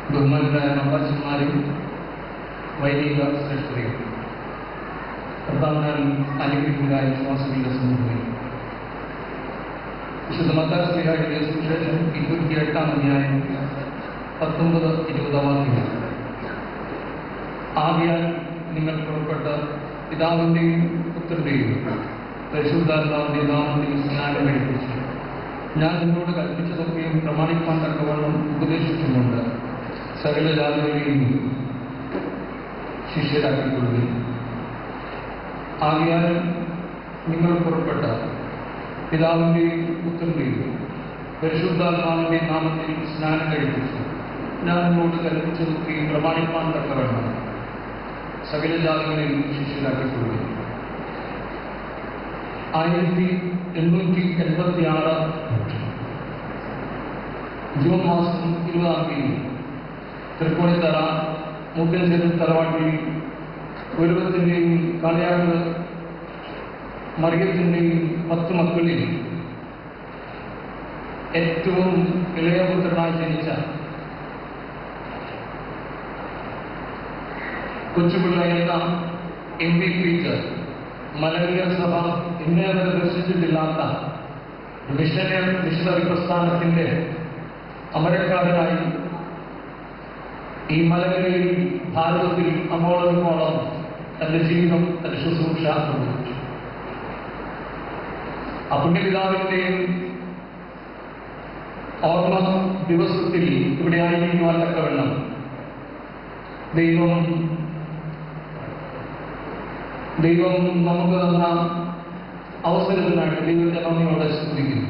ബഹുമാനരായ മമ്പാച്ചന്മാരും വൈദിക ശ്രേഷ്ഠതയും പ്രധാന അനുഗ്രഹീതരായ വിശ്വാസികളുടെ സമൂഹം വിശുദ്ധ മത്താശ്രീഹായുടെ സുവിശേഷം ഇരുപത്തിയെട്ടാം അധ്യായം പത്തൊമ്പത് ഇരുപത് വാക്യങ്ങൾ ആദ്യാൽ നിങ്ങൾ പുറപ്പെട്ട പിതാവിൻ്റെയും പുത്രൻ്റെയും പരിശുദ്ധാത്മാവിൻ്റെ നാമത്തിൽ സ്നാനം കഴിപ്പിച്ചു ഞാൻ നിന്നോട് കൽപ്പിച്ചതൊക്കെയും പ്രമാണിക്കാൻ തക്കവണ്ണം ഉപദേശിച്ചുകൊണ്ട് സകല ജാതികളെയും ശിഷ്യരാക്കിക്കൊള്ളുകയും ആകയാൽ നിങ്ങൾ പുറപ്പെട്ട പിതാവിൻ്റെയും പുത്രൻ്റെയും പരിശുദ്ധാത്മാവിൻ്റെ നാമത്തിൽ സ്നാനം കഴിപ്പിച്ചു ഞാൻ നിന്നോട് കൽപ്പിച്ചതൊക്കെയും പ്രമാണിക്കാൻ തക്കവണ്ണം സകല ജാതികളെയും ശിഷ്യരാക്കിക്കൊള്ളുകയും ആയിരത്തി എണ്ണൂറ്റി എൺപത്തി ആറ് ജൂൺ മാസം ഇരുപതാം തീയതി തൃപ്പൂണിത്തറ മുക്കഞ്ചേരി തറവാട്ടിൽ ഗുരുവത്തിൻ്റെയും കാളിയാട് മറിയത്തിൻ്റെയും പത്ത് മക്കളിൽ ഏറ്റവും ഇളയപുത്രനായി ജനിച്ച കൊച്ചുപിള്ള എന്ന എം പി പീറ്റർ മലങ്കര സഭ ഇന്നേവരെ ദർശിച്ചിട്ടില്ലാത്ത മിഷനറി മിഷണറി പ്രസ്ഥാനത്തിന്റെ അമരക്കാരനായി ഈ മലങ്കരയിൽ ഭാരതത്തിൽ അമോളമോളം തന്റെ ജീവിതം തന്റെ ശുശ്രൂഷ നിർവഹിച്ചു ആ പുണ്യപിതാവിന്റെയും ഓർമ്മ ദിവസത്തിൽ ഇവിടെ ആയിരിക്കുവാൻ തക്കവണ്ണം ദൈവം ദൈവം നമുക്ക് തന്ന അവസരത്തിനായിട്ട് ദൈവത്തെ നന്ദിയോടെ സ്തുതിക്കുന്നു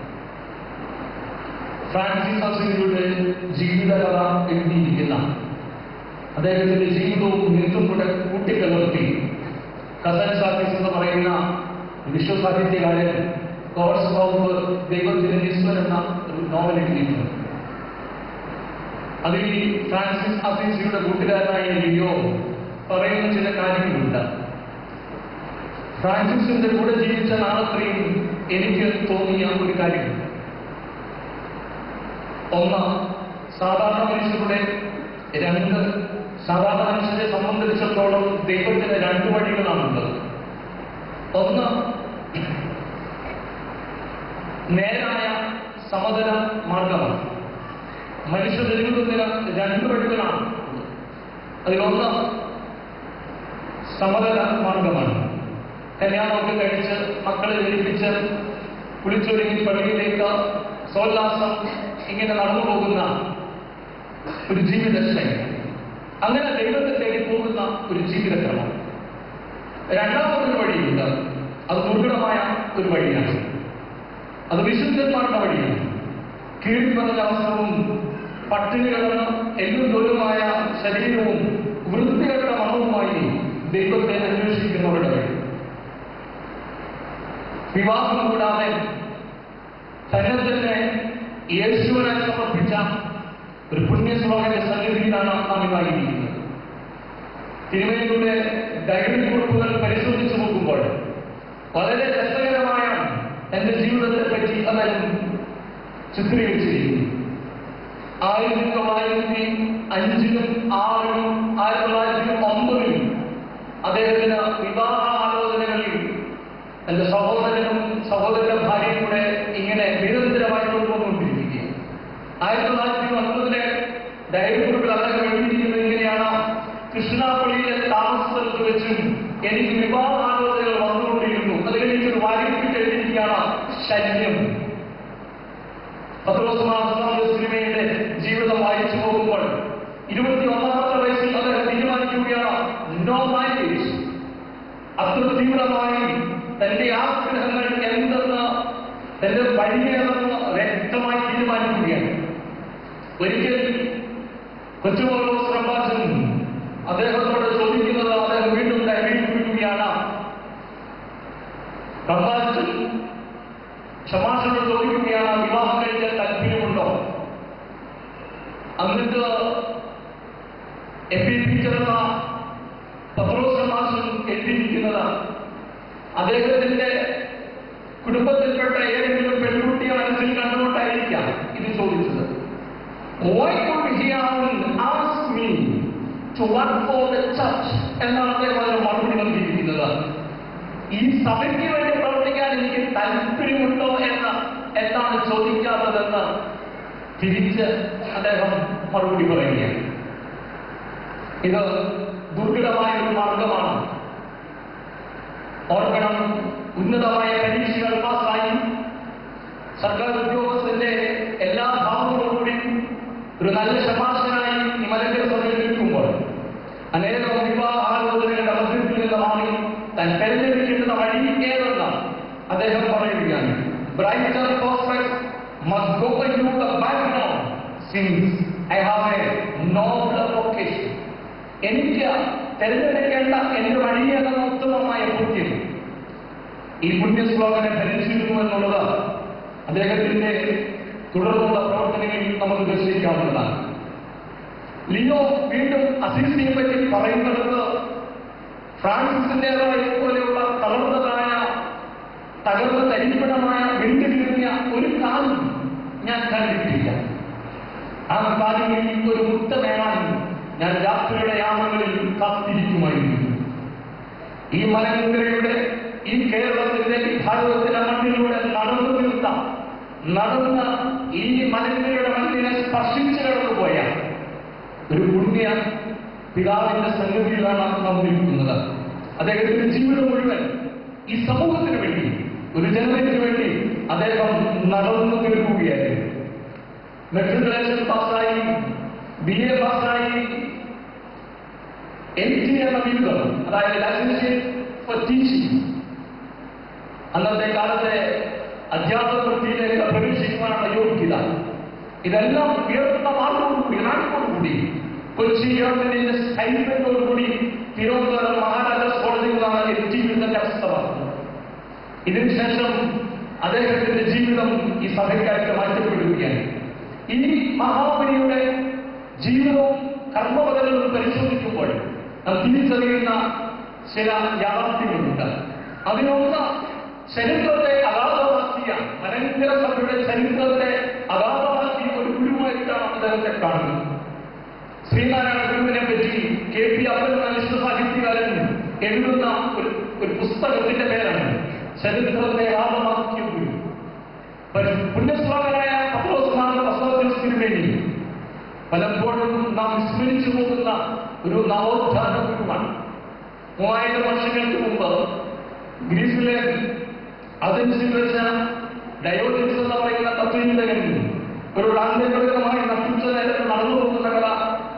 ഫ്രാൻസിസ് അസിയുടെ ജീവിതകഥ എഴുതിയിരിക്കുന്ന അദ്ദേഹത്തിന്റെ ജീവിതവും നിന്നും കൂടെ കൂട്ടിക്കലർത്തി കസൻ സാഫീസ് എന്ന് പറയുന്ന വിശ്വസാഹിത്യകാരൻ ഗോഡ്സ് ഓഫ് ദൈവത്തിന്റെ നിസ്വർ എന്ന ഒരു നോവൽ എഴുതിയിട്ടുണ്ട് അതിൽ ഈ ഫ്രാൻസിസ് അസീസിയുടെ കൂട്ടുകാരനായ ലിയോ പറയുന്ന ചില കാര്യങ്ങളുണ്ട് ഫ്രാൻസിസിന്റെ കൂടെ ജീവിച്ച നാളത്രയും എനിക്ക് തോന്നിയ ഒരു കാര്യം ഒന്ന് സാധാരണ മനുഷ്യരുടെ രണ്ട് സാധാരണ മനുഷ്യരെ സംബന്ധിച്ചിടത്തോളം ദൈവത്തിന് രണ്ട് വഴികളാണുള്ളത് ഒന്ന് നേരായ സമതല മാർഗമാണ് മനുഷ്യ ജീവിതത്തിന് രണ്ട് വഴികളാണ് അതിലൊന്ന് സമതല മാർഗമാണ് കല്യാണമൊക്കെ കഴിച്ച് മക്കളെ ജനിപ്പിച്ച് കുളിച്ചൊരുങ്ങി പള്ളിയിലേക്ക് സോല്ലാസം ഇങ്ങനെ നടന്നു പോകുന്ന ഒരു ജീവിതശൈലി അങ്ങനെ ദൈവത്തെ തേടി പോകുന്ന ഒരു ജീവിതക്രമം രണ്ടാമതൊരു വഴിയുണ്ട് അത് ദുർഘടമായ ഒരു വഴിയാണ് അത് വിശുദ്ധന്മാരുടെ വഴിയാണ് കീഴ്പറഞ്ഞ പറഞ്ഞ അവസരവും പട്ടിണി കിടന്ന എല്ലും തോലുമായ ശരീരവും വൃത്തികെട്ട മണവുമായി ദൈവത്തെ അന്വേഷിക്കുന്നവരുടെ വഴി വിവാഹം കൂടാതെ തന്നെ തന്നെ യേശുവിനെ സമർപ്പിച്ച ഒരു പുണ്യസ്വാമിയുടെ സന്നിധിയിലാണ് നാം ഇതായിരിക്കുന്നത് തിരുമേനിയുടെ ഡയറി കുറിപ്പുകൾ പരിശോധിച്ചു നോക്കുമ്പോൾ വളരെ രസകരമായ എന്റെ ജീവിതത്തെ പറ്റി അദ്ദേഹം ചിത്രീകരിച്ചിരിക്കുന്നു ആയിരത്തി തൊള്ളായിരത്തി അഞ്ചിലും ആറിലും ആയിരത്തി തൊള്ളായിരത്തി ഒമ്പതിലും അദ്ദേഹത്തിന് വിവാഹ ആലോചനകളിൽ എന്റെ സഹോദരനും സഹോദരന്റെ ഭാര്യയും കൂടെ ഇങ്ങനെ നിരന്തരമായി കൊണ്ടുവന്നുകൊണ്ടിരിക്കുകയും ആയിരത്തി തൊള്ളായിരത്തി ഒൻപതിലെ ഡയറി കുറിപ്പിൽ അദ്ദേഹം എഴുതിയിരിക്കുന്നത് ഇങ്ങനെയാണ് കൃഷ്ണാപ്പള്ളിയിലെ താമസ സ്ഥലത്ത് വെച്ചും എനിക്ക് വിവാഹ ആലോചനകൾ വന്നുകൊണ്ടിരുന്നു അതിൽ എനിക്കൊരു വാരിപ്പിട്ട് എഴുതിയിരിക്കുകയാണ് ശല്യം പത്രോസ്മാസ്വാമി സിനിമയുടെ ജീവിതം വായിച്ചു പോകുമ്പോൾ ഇരുപത്തി ഒന്നാമത്തെ വയസ്സിൽ അദ്ദേഹം തീരുമാനിക്കുകയാണ് നോ മാരേജ് അത്ര തീവ്രമായി തന്റെ ആഗ്രഹങ്ങൾ എന്തെന്ന് തന്റെ വഴിയേതെന്ന് വ്യക്തമായി തീരുമാനിക്കുകയാണ് ഒരിക്കൽ കൊച്ചുമോളോസ് പ്രഭാഷൻ അദ്ദേഹത്തോട് ചോദിക്കുന്നത് അദ്ദേഹം വീണ്ടും ഡയറിയിരിക്കുകയാണ് പ്രഭാഷൻ ക്ഷമാശനോട് ചോദിക്കുകയാണ് വിവാഹം കഴിക്കാൻ താല്പര്യമുണ്ടോ എന്നിട്ട് എം പി ടീച്ചറുള്ള പത്രോസ് മാസം എഴുതിയിരിക്കുന്നത് അദ്ദേഹത്തിന്റെ കുടുംബത്തിൽപ്പെട്ട ഏതെങ്കിലും പെൺകുട്ടിയെ മനസ്സിൽ കണ്ടുകൊണ്ടായിരിക്കാം ഇത് ചോദിച്ചത് Why could he have asked me to work for the church എന്നാണ് അദ്ദേഹം അതിന് മറുപടി നൽകിയിരിക്കുന്നത് ഈ സഭയ്ക്ക് വേണ്ടി പ്രവർത്തിക്കാൻ എനിക്ക് താല്പര്യമുണ്ടോ എന്ന് എന്താണ് ചോദിക്കാത്തതെന്ന് തിരിച്ച് അദ്ദേഹം മറുപടി പറയുകയാണ് ഇത് ദുർഘടമായ ഒരു മാർഗമാണ് ഓർക്കണം ഉന്നതമായ പരീക്ഷകൾ പാസ്സായി സർക്കാർ ഉദ്യോഗസ്ഥന്റെ എല്ലാ ഭാവങ്ങളോടുകൂടി ഒരു നല്ല ശമാശനായി ഈ മലങ്കര സഭയിൽ നിൽക്കുമ്പോൾ അനേകം വിവാഹാലോചനകളുടെ മധ്യത്തിൽ നിന്ന് മാറി താൻ തെരഞ്ഞെടുക്കേണ്ടുന്ന വഴി ഏതെന്ന് അദ്ദേഹം പറയുകയാണ് brighter prospect must go into the background since I have a nobler vocation. എനിക്ക് തെരഞ്ഞെടുക്കേണ്ട എന്റെ വഴിയെന്ന ഉത്തമമായ ബുദ്ധിയും ഈ പുണ്യശ്ലോകനെ ഭരിച്ചിരുന്നു എന്നുള്ളത് അദ്ദേഹത്തിന്റെ തുടർന്നുള്ള പ്രവർത്തനങ്ങളിൽ നമുക്ക് ദർശിക്കാവുന്നതാണ് ലിയോ വീണ്ടും അസീസിയെ പറ്റി പറയുന്നത് ഫ്രാൻസിസിന്റേതായ പോലെയുള്ള തളർന്നതായ തകർന്ന തരിപ്പണമായ വെണ്ടുകീറിയ ഒരു കാലും ഞാൻ കണ്ടിട്ടില്ല ആ കാലുകളിൽ ഒരു മുത്ത വേണം ഞാൻ രാത്രിയുടെ യാമങ്ങളിൽ കാത്തിരിക്കുമായിരുന്നു ഈ മലങ്കരയുടെ ഈ കേരളത്തിന്റെ ഈ ഭാരതത്തിന്റെ മണ്ണിലൂടെ നടന്നു തീർത്ത നടന്ന ഈ മലങ്കരയുടെ മണ്ണിനെ സ്പർശിച്ചു കടന്നുപോയ ഒരു പുണ്യ പിതാവിന്റെ സംഗതിയിലാണ് നാം നിൽക്കുന്നത് അദ്ദേഹത്തിന്റെ ജീവിതം മുഴുവൻ ഈ സമൂഹത്തിന് വേണ്ടി ഒരു ജനതയ്ക്ക് വേണ്ടി അദ്ദേഹം നടന്നു തീർക്കുകയായിരുന്നു മെട്രിക്കുലേഷൻ പാസ്സായി ബി എ പാസ്സായി എം ടി എന്ന ബിരുദം അതായത് ലൈസൻഷ്യറ്റ് ഫോർ ടീച്ചിങ് അന്നത്തെ കാലത്തെ അധ്യാപക വൃത്തിയിലേക്ക് പ്രവേശിക്കുവാനുള്ള യോഗ്യത ഇതെല്ലാം ഉയർത്തുന്ന മാർഗത്തോടുകൂടി നാട്ടിനോടുകൂടി കൊച്ചി ഗവൺമെന്റിന്റെ സ്റ്റൈഫൻഡോടുകൂടി തിരുവനന്തപുരം മഹാരാജാസ് കോളേജിൽ നിന്നാണ് എം ടി ബിരുദം കരസ്ഥമാക്കുന്നത് ഇതിനുശേഷം അദ്ദേഹത്തിന്റെ ജീവിതം ഈ സഭയ്ക്കായിട്ട് മാറ്റപ്പെടുകയാണ് ഈ മഹാബലിയുടെ ജീവിതവും കർമ്മപദങ്ങളും പരിശോധിക്കുമ്പോൾ നാം തിരിച്ചറിയുന്ന ചില യാഥാർത്ഥ്യങ്ങളുണ്ട് അതിനൊന്ന് ചരിത്രത്തെ അഗാധമാക്കിയ മലങ്കര സഭയുടെ ചരിത്രത്തെ അഗാധമാക്കിയ ഒരു ഗുരുവായിട്ടാണ് അദ്ദേഹത്തെ കാണുന്നത് ശ്രീനാരായണ ഗുരുവിനെ പറ്റി കെ പി അബ്ദുൽ എന്ന വിശ്വ സാഹിത്യകാരൻ എഴുതുന്ന ഒരു ഒരു പുസ്തകത്തിന്റെ പേരാണ് ചരിത്രത്തെ ആപമാക്കിയ ഗുരു പരി- പുണ്യശ്ലോകനായ പത്രോസ്മാരുടെ വസ്ത്രത്തിന് വേണ്ടി പലപ്പോഴും നാം വിസ്മരിച്ചു പോകുന്ന ഒരു നവോത്ഥാന ഗുരുവാണ് മൂവായിരം വർഷങ്ങൾക്ക് മുമ്പ് ഗ്രീസിലെ അതൻസിൽ വെച്ച ഡയോഡിൻസ് എന്ന് പറയുന്ന തത്വചിന്തകൻ ഒരു ടാന്തരികമായി നട്ടുച്ച നേരത്ത് നടന്നു പോകുന്ന കഥ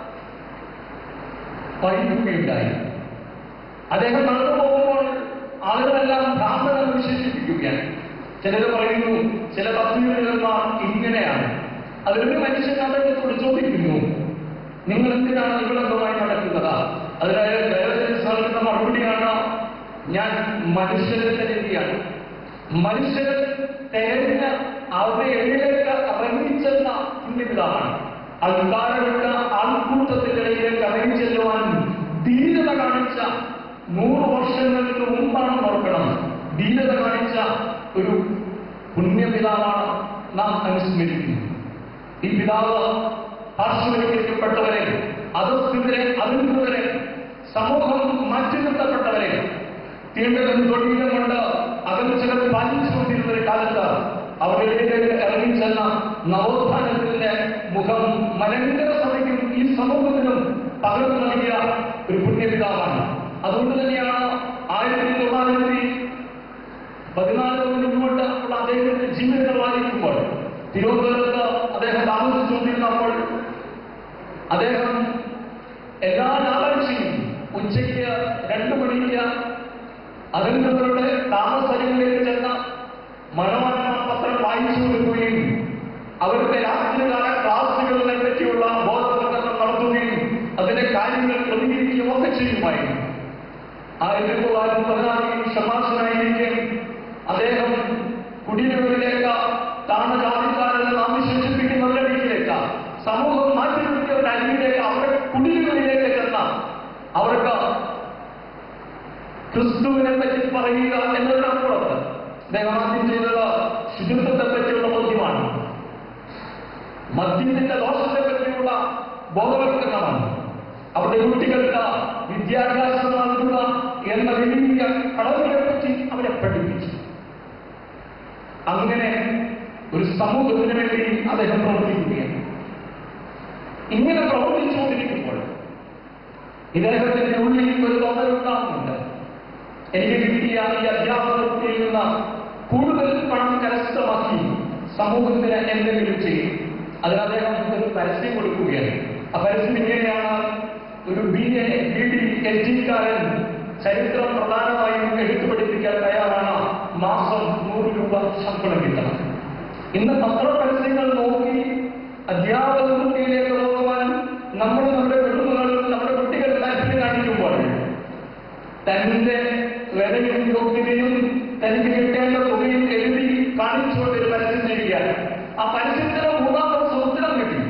പറയുകയുണ്ടായി അദ്ദേഹം നടന്നു പോകുമ്പോൾ ആളുകളെല്ലാം ഭ്രാന്തനെന്ന് വിശേഷിപ്പിക്കുകയാണ് ചിലർ പറയുന്നു ചില തത്വചിന്തകന്മാർ ഇങ്ങനെയാണ് അതിലൊരു മനുഷ്യൻ അദ്ദേഹത്തോട് ചോദിക്കുന്നു നിങ്ങൾ എന്തിനാണ് നിങ്ങളെന്തുമായി നടക്കുന്നത് അതിനായ ദൈവത്തിന് നൽകുന്ന മറുപടിയാണ് ഞാൻ മനുഷ്യരെ തരുകയാണ് മനുഷ്യരെ തെരഞ്ഞ് അവരുടെ ഇടയിലേക്ക് ഇറങ്ങിച്ചെന്ന പുണ്യപിതാവാണ് അൽക്കാരവിട്ട ആൾക്കൂട്ടത്തിന്റെ ഇടയിലേക്ക് ഇറങ്ങിച്ചെല്ലുവാൻ ധീരത കാണിച്ച നൂറ് വർഷങ്ങൾക്ക് മുമ്പാണ് ഓർക്കണം ധീരത കാണിച്ച ഒരു പുണ്യപിതാവാണ് നാം അനുസ്മരിക്കുന്നത് ഈ പിതാവ് പാർശ്വവൽക്കരിക്കപ്പെട്ടവരെ അധസ്ഥിതരെ അധികൃതരെ സമൂഹം മാറ്റി നിർത്തപ്പെട്ടവരെ തീണ്ടതും തൊഴിലും കൊണ്ട് അകൽച്ചകൾ പാലിച്ചുകൊണ്ടിരുന്ന ഒരു കാലത്ത് അവരിലേക്ക് ഇറങ്ങിച്ചെന്ന നവോത്ഥാനത്തിന്റെ മുഖം മലങ്കര സഭയ്ക്കും ഈ സമൂഹത്തിനും പകർന്നു നൽകിയ ഒരു പുണ്യപിതാവാണ് അതുകൊണ്ട് തന്നെയാണ് ആയിരത്തി തൊള്ളായിരത്തി പതിനാല് മുന്നോട്ട് ഉള്ള അദ്ദേഹത്തിന്റെ ജീവിതങ്ങൾ വായിക്കുമ്പോൾ തിരുവനന്തപുരത്ത് അദ്ദേഹം താമസിച്ചുകൊണ്ടിരുന്നപ്പോൾ അദ്ദേഹം എല്ലാ ഞായറാഴ്ചയും ഉച്ചയ്ക്ക് രണ്ടു മണിക്ക് അധികൃതരുടെ താമസങ്ങളിലേക്ക് ചെന്ന് മനോരമ പത്രം വായിച്ചു കൊടുക്കുകയും അവരുടെ രാത്രികാല ക്ലാസുകളെ പറ്റിയുള്ള ബോധവൽക്കരണം നടത്തുകയും അതിന്റെ കാര്യങ്ങൾ പ്രതികരിക്കുകയും ഒക്കെ ചെയ്യുമായിരുന്നു ആയിരത്തി തൊള്ളായിരത്തി പതിനാലിൽ ഷമാസനായിരിക്കെ അദ്ദേഹം കുടിലുകളിലേക്ക് താണ ജാതിക്കാരെന്ന് നാം വിശേഷിപ്പിക്കുന്നവരടിയിലേക്ക് സമൂഹം മാറ്റി നിർത്തിയവരുടെ അരികിലേക്ക് അവരുടെ കുടിലുകളിലേക്ക് ചെന്ന അവർക്ക് ക്രിസ്തുവിനെ പറ്റി പറയുക എന്നതിനപ്പുറത്ത് അദ്ദേഹം ആദ്യം ചെയ്തത് ശുചിത്വത്തെ പറ്റിയുള്ള ബോധ്യമാണ് മദ്യത്തിന്റെ ദോഷത്തെ പറ്റിയുള്ള ബോധവൽക്കരണമാണ് അവിടെ കുട്ടികൾക്ക് വിദ്യാഭ്യാസം നൽകുക എന്ന വലിയ കടവുകളെ പറ്റി അവരെ പഠിപ്പിച്ചു അങ്ങനെ ഒരു സമൂഹത്തിന് വേണ്ടി അദ്ദേഹം പ്രവർത്തിക്കുകയാണ് ഇങ്ങനെ പ്രവർത്തിച്ചുകൊണ്ടിരിക്കുമ്പോൾ ഇദ്ദേഹത്തിന്റെ ഉള്ളിൽ ഒരു തോന്നലുണ്ടാകുന്നുണ്ട് എനിക്ക് കിട്ടിയ ഈ അധ്യാപകത്തിൽ നിന്ന് കൂടുതൽ പണം കരസ്ഥമാക്കി സമൂഹത്തിന് എന്തെങ്കിലും ചെയ്യും അതിന് അദ്ദേഹം ഒരു പരസ്യം കൊടുക്കുകയാണ് ആ പരസ്യം ഇങ്ങനെയാണ് ഒരു B A B D L ജിക്കാരൻ ചരിത്രം പ്രധാനമായും എടുത്തു പഠിപ്പിക്കാൻ തയ്യാറാണ് മാസം നൂറ് രൂപ ശമ്പളം കിട്ടണം ഇന്ന് പത്ര പരസ്യങ്ങൾ നോക്കി അധ്യാപക വൃത്തിയിലേക്ക് പോകുവാൻ നമ്മൾ നമ്മുടെ കുടുംബങ്ങളും നമ്മുടെ കുട്ടികൾ താല്പര്യം കാണിക്കുമ്പോൾ തന്റെ വിലയും യോഗ്യതയും തനിക്ക് കിട്ടേണ്ട തുകയും എഴുതി കാണിച്ചുകൊണ്ട് ഒരു പരസ്യം ചെയ്യുകയാണ് ആ പരസ്യത്തിന് മൂന്നാമത്തെ ഉത്തരം കിട്ടി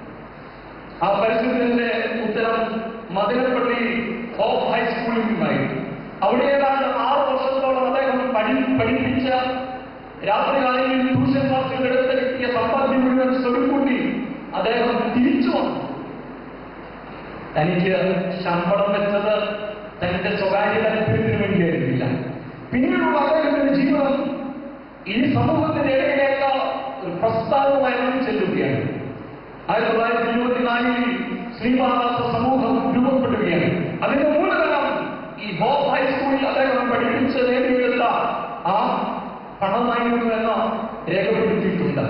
ആ പരസ്യത്തിന്റെ ഉത്തരം മതിലപ്പള്ളി ഓഫ് ഹൈസ്കൂളിൽ നിന്നായി അവിടെ ഏതാണ്ട് ആറ് വർഷത്തോളം അദ്ദേഹം പഠി പഠിപ്പിച്ച രാത്രികാലങ്ങളിൽ ട്യൂഷൻ ക്ലാസ്സുകൾ എടുത്ത് കിട്ടിയ സമ്പാദ്യം മുഴുവൻ സ്വരുക്കൂട്ടി അദ്ദേഹം തിരിച്ചു വന്നു തനിക്ക് ശമ്പളം വെച്ചത് തന്റെ സ്വകാര്യ താല്പര്യത്തിന് വേണ്ടിയായിരുന്നില്ല പിന്നീടുള്ള അദ്ദേഹത്തിന്റെ ജീവിതം ഈ സമൂഹത്തിന്റെ ഇടയിലേക്ക് ഒരു പ്രസ്താവമായി ഇറങ്ങി ചെല്ലുകയാണ് ആയിരത്തി തൊള്ളായിരത്തി ഇരുപത്തിനാലിൽ ശ്രീമാദാസ സമൂഹം രൂപപ്പെടുകയാണ് അതിന്റെ മൂലധനം ഈ ബോസ് ഹൈസ്കൂളിൽ അദ്ദേഹം പഠിപ്പിച്ച് നേടിയെടുത്ത ആ പണമായിരുന്നു എന്ന് രേഖപ്പെടുത്തിയിട്ടുണ്ട്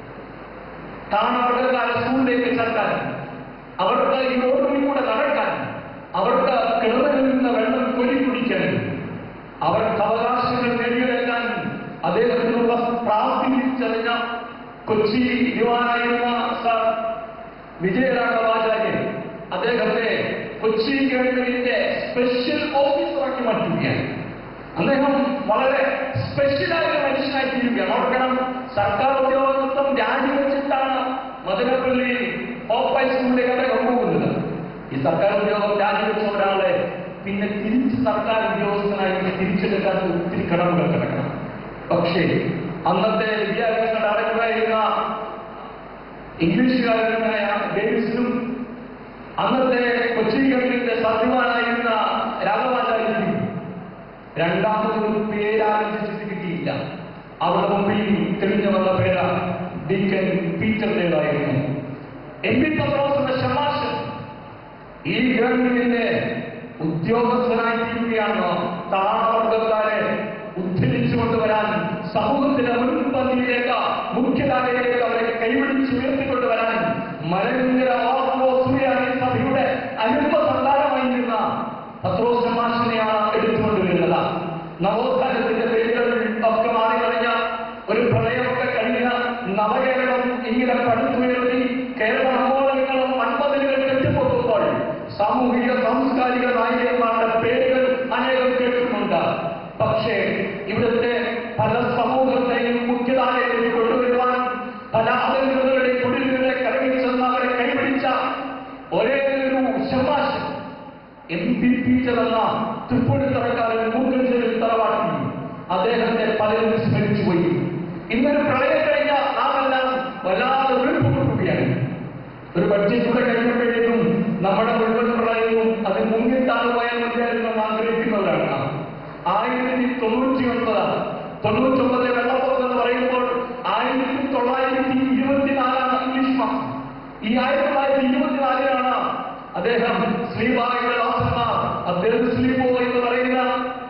താണവർഗക്കാരെ സ്കൂളിലേക്ക് ചേർക്കാൻ അവർക്ക് ഈ റോഡിൽ കൂടെ നടക്കാൻ അവർക്ക് കിണറിൽ നിന്ന് വെള്ളം കൊലി കുടിക്കാൻ അവർക്ക് അവകാശങ്ങൾ നേടിയെടുക്കാൻ അദ്ദേഹത്തിനുള്ള പ്രാപ്തി തിരിച്ചറിഞ്ഞ കൊച്ചി ദിവാനായിരുന്ന സർ വിജയരാഘവാചാര്യൻ അദ്ദേഹത്തെ കൊച്ചി ഗവൺമെന്റിന്റെ സ്പെഷ്യൽ ഓഫീസറാക്കി മാറ്റുകയാണ് അദ്ദേഹം വളരെ സ്പെഷ്യലായ ഒരു മനുഷ്യനായി തീരുകയാണ് ഓർക്കണം സർക്കാർ ഉദ്യോഗസ്ഥം രാജിവെച്ചിട്ടാണ് മധുരപ്പള്ളി ഓഫ് ഹൈസ്കൂളിലേക്ക് അദ്ദേഹം പോകുന്നത് ഈ സർക്കാർ ഉദ്യോഗം രാജിവെച്ച ഒരാളെ പിന്നെ തിരിച്ച് സർക്കാർ ഉദ്യോഗസ്ഥനായി തിരിച്ചെടുക്കാൻ ഒത്തിരി കടമകൾ കിടക്കണം പക്ഷേ അന്നത്തെ വിദ്യാഭ്യാസ ഡയറക്ടറായിരുന്ന ഇംഗ്ലീഷുകാരനായ ഡേവിസിനും അന്നത്തെ കൊച്ചി ഗവൺമെന്റിന്റെ സർദിവാനായിരുന്ന രാഘവാചാര്യനും രണ്ടാമതൊരു പേരാലോചിച്ചിട്ട് കിട്ടിയില്ല അവിടെ മുമ്പിൽ തെളിഞ്ഞു വന്ന പേര് ഡീക്കൻ പീറ്ററിൻ്റെതായിരുന്നു എം പി പത്രോസിന്റെ ശമാശൻ ഈ ഗവൺമെന്റിന്റെ ഉദ്യോഗസ്ഥനായി തീരുകയാണ് താണവർഗക്കാരെ ഉദ്ധരിച്ചു കൊണ്ടുവരാൻ സമൂഹത്തിന്റെ മുൻപന്തിയിലേക്ക് മുഖ്യധാരയിലേക്ക് അവരെ കൈപിടിച്ച് ഉയർത്തിക്കൊണ്ടുവരാൻ മലങ്കര ഓർത്തോസുറിയാനി സഭയുടെ അനുഭവ സന്താനമായിരുന്ന പത്രോസ് ശമാശനെയാണ് എടുത്തുകൊണ്ടുവരുന്നത് നവോത്ഥാനത്തിന്റെ പേരുകൾ ഒക്കെ മാറി കഴിഞ്ഞ ഒരു പ്രളയമൊക്കെ കഴിഞ്ഞ നവകേരളം ഇങ്ങനെ പടുത്തുയർത്തി കേരള നവോദനങ്ങളും മൺമതിലുകൾ കെട്ടിപ്പൊക്കുമ്പോൾ സാമൂഹിക സാംസ്കാരിക നായകന്മാരുടെ പേരുകൾ അനേകം കേട്ടിട്ടുണ്ട് പക്ഷേ ഇവിടുത്തെ പല സമൂഹത്തെയും മുഖ്യധാരയിലേക്ക് കൊണ്ടുവരുവാൻ പല ആളുകളുടെ കുടിലുകളെ കരകിച്ചെന്ന് അവരെ കൈപിടിച്ച ഒരേ ഒരു ശമാശം എം പി ടീച്ചർ എന്ന തൃപ്പൂണിത്തറക്കാരൻ മൂക്കഞ്ചേരി തറവാട്ടി അദ്ദേഹത്തെ പലരും സ്മരിച്ചു പോയി ഇന്നൊരു പ്രളയം കഴിഞ്ഞ നാമെല്ലാം വല്ലാതെ വീഴ്ചപ്പെടുകയാണ് ഒരു ബഡ്ജറ്റ് കൂടെ കഴിഞ്ഞപ്പോഴേക്കും നമ്മുടെ മുഴുവൻ പ്രളയവും അത് മുങ്ങിത്താഴ് പോയാൽ മതിയായിരുന്നു എന്ന് ആഗ്രഹിക്കുന്നവരാണ് ആയിരത്തി തൊണ്ണൂറ്റി ഒൻപത് തൊണ്ണൂറ്റൊമ്പത് വെള്ളപ്പൊക്കം എന്ന് പറയുമ്പോൾ ആയിരത്തി തൊള്ളായിരത്തി ഇരുപത്തിനാലാണ് ഇംഗ്ലീഷ് മാസം ഈ ആയിരത്തി തൊള്ളായിരത്തി ഇരുപത്തിനാലിലാണ് അദ്ദേഹം ശ്രീബായുടെ ദാസന്മാർ അദ്ദേഹം ശ്രീബോ എന്ന് പറയുന്ന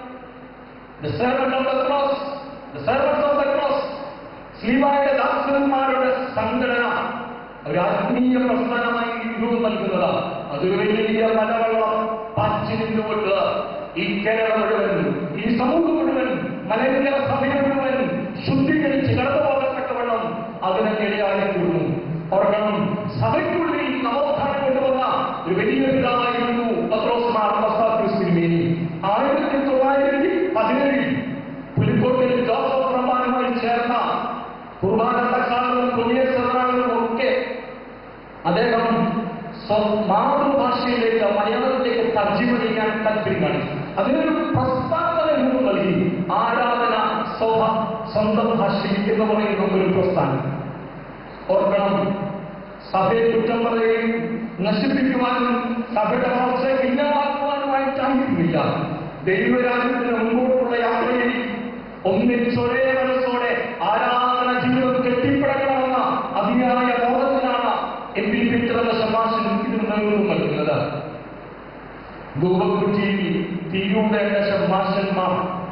The servant of the cross, the servants of the cross, ശ്രീബായുടെ ദാസന്മാരുടെ സംഘടന ഒരു ആത്മീയ പ്രസ്ഥാനമായി രൂപം നൽകുന്നത് അതൊരു വലിയ മലവെള്ളം പാച്ചു നിന്നുകൊണ്ട് ഈ കേരളം മുഴുവൻ ഈ സമൂഹം മുഴുവൻ മലങ്കര സഭ മുഴുവൻ ശുദ്ധീകരിച്ച് കടന്നു പോകത്തക്കവണ്ണം അതിനെ ഇടയായി തീർന്നു ഓർക്കണം സഭയ്ക്കുള്ളിൽ നവോത്ഥാനം കൊണ്ടുവന്ന ഒരു വലിയ പിതാവായിരുന്നു പത്രോസ് മാർ മസ്താക്രിസ്തിരുമേനി ആയിരത്തി തൊള്ളായിരത്തി പതിനേഴിൽ പുലിക്കോട്ടിൽ ജോസഫ് റഹ്മാനുമായി ചേർന്ന കുർബാന തക്കാളും കുഞ്ഞേശ്വരനാളും ഒക്കെ അദ്ദേഹം സ്വ- മാതൃഭാഷയിലേക്ക് മലയാളത്തിലേക്ക് തർജ്ജിമ ചെയ്യാൻ താല്പര്യം കാണിച്ചു അതിനൊരു പ്രസ്താവന രൂപം നൽകി ആരാധന സ്വഭ സ്വന്തം ഭാഷയിൽ എന്ന് പറയുന്ന ഒരു പ്രസ്ഥാനം ഓർക്കണം സഭയെ കുറ്റം പറയുകയും നശിപ്പിക്കുവാനും സഭയുടെ വളർച്ചയെ ഇല്ലാതാക്കുവാനുമായിട്ടായിരുന്നില്ല ദൈവരാജ്യത്തിന് മുമ്പോട്ടുള്ള യാത്രയിൽ ഒന്നിച്ചൊരേ മനസ്സോടെ ആരാധന ജീവിതം കെട്ടിപ്പടക്കണമെന്ന അതിയായ ബോധത്തിലാണ് എം പി പീറ്റർ എന്ന ശമാശൻ ഇതിന് നേതൃത്വം നൽകുന്നത് ധൂപക്കുറ്റിയിൽ തീയൂടേണ്ട ശമാശന്മാർ